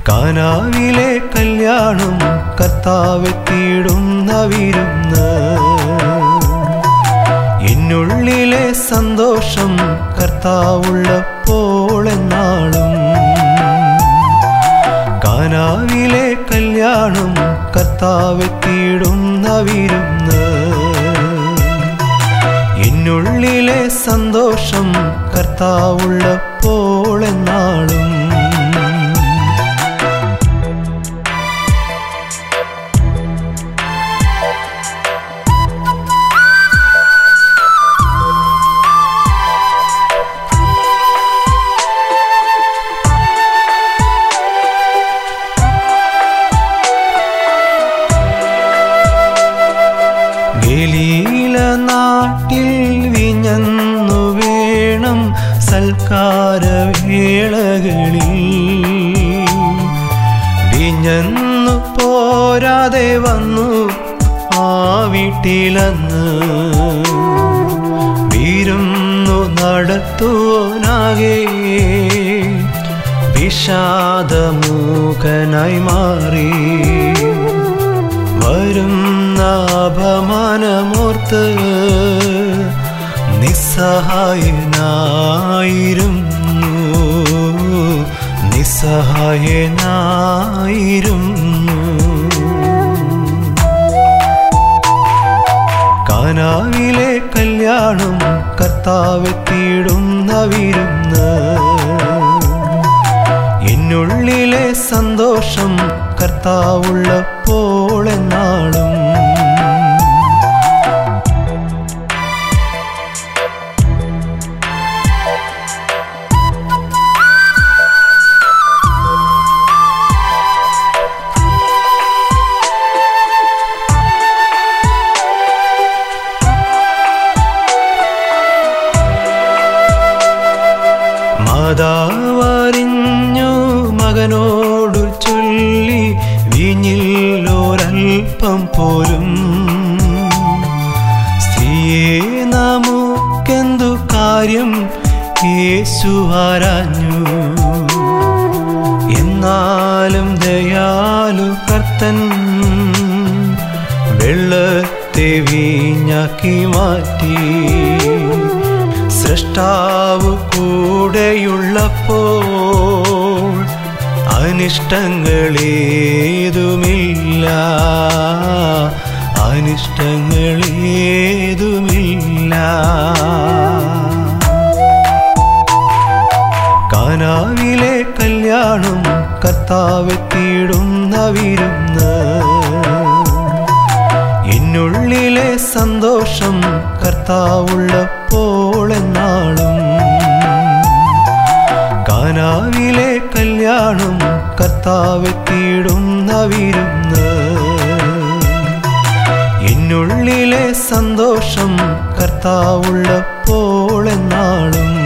കാനാവിലെ കല്യാണം കർത്താവെത്തിയിടുന്ന വിരുന്ന് എന്നുള്ളിലെ സന്തോഷം കർത്താവുള്ളപ്പോൾ എന്നാളും കാനാവിലെ കല്യാണം കർത്താവെത്തിയിടുന്ന വിരുന്ന് എന്നുള്ളിലെ സന്തോഷം കർത്താവുള്ളപ്പോൾ എന്നാളും ഗലീല നാട്ടിൽ വിഞ്ഞന്നു വേണം സൽക്കാരവേളകളിൽ വിഞ്ഞന്നു പോരാതെ വന്നു ആ വീട്ടിലന്ന് വീരുന്നു നടത്തുവനാകെ വിഷാദമൂകനായി മാറി വരുന്ന അപമാനമോർത്ത് നിസ്സഹായനായിരുന്നു നിസ്സഹായനായിരുന്നു കാനാവിലെ കല്യാണം കർത്താവെത്തിയിടുന്ന വിരുന്ന് എന്നുള്ളിലെ സന്തോഷം കർത്താവുള്ളപ്പോൾ എന്നാളും മാതാവറിഞ്ഞു മകനോടു ചൊല്ലി വീഞ്ഞില്ലൊരൽപ്പം പോലും സ്ത്രീയെ നമുക്കെന്തു കാര്യം യേശു ആരാഞ്ഞു എന്നാലും ദയാലു കർത്തൻ വെള്ളത്തെ വീഞ്ഞാക്കി മാറ്റി സൃഷ്ടാവ് കൂടെയുള്ളപ്പോൾ അനിഷ്ടങ്ങളേതുമില്ല അനിഷ്ടങ്ങളേതുമില്ല കാനാവിലെ കല്യാണം കർത്താവെത്തിയിടുന്ന വിരുന്ന് എന്നുള്ളിലെ സന്തോഷം കർത്താവുള്ളപ്പോൾ എന്നാളും കാനാവിലെ കല്യാണം കർത്താവെത്തിയിടുന്ന വിരുന്ന് എന്നുള്ളിലെ സന്തോഷം കർത്താവുള്ളപ്പോൾ എന്നാളും